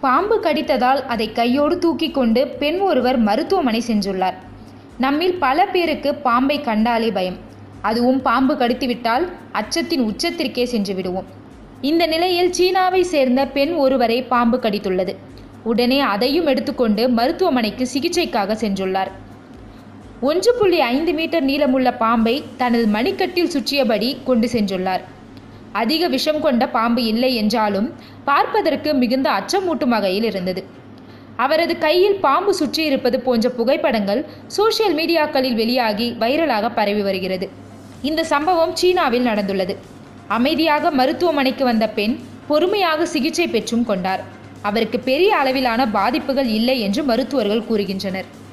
பாம்பு கடித்ததால் அதை கையோடு தூக்கி கொண்டு பெண் ஒருவர் மருத்துவமனை சென்றுள்ளார் நம்மில் பல பேருக்கு பாம்பை கண்டாலே பயம் அதுவும் பாம்பு கடித்துவிட்டால் அச்சத்தின் உச்சத்திற்கே சென்று விடுவோம் இந்த நிலையில் சீனாவை சேர்ந்த பெண் ஒருவரை பாம்பு கடித்துள்ளது உடனே அதையும் எடுத்துக்கொண்டு மருத்துவமனைக்கு சிகிச்சைக்காக சென்றுள்ளார் ஒன்று புள்ளி ஐந்து மீட்டர் நீளமுள்ள பாம்பை தனது மணிக்கட்டில் சுற்றியபடி கொண்டு சென்றுள்ளார் அதிக விஷம் கொண்ட பாம்பு இல்லை என்றாலும் பார்ப்பதற்கு மிகுந்த அச்சமூட்டும் வகையில் இருந்தது அவரது கையில் பாம்பு சுற்றி இருப்பது போன்ற புகைப்படங்கள் சோஷியல் மீடியாக்களில் வெளியாகி வைரலாக பரவி வருகிறது இந்த சம்பவம் சீனாவில் நடந்துள்ளது அமைதியாக மருத்துவமனைக்கு வந்த பெண் பொறுமையாக சிகிச்சை பெற்றும் கொண்டார் அவருக்கு பெரிய அளவிலான பாதிப்புகள் இல்லை என்று மருத்துவர்கள் கூறுகின்றனர்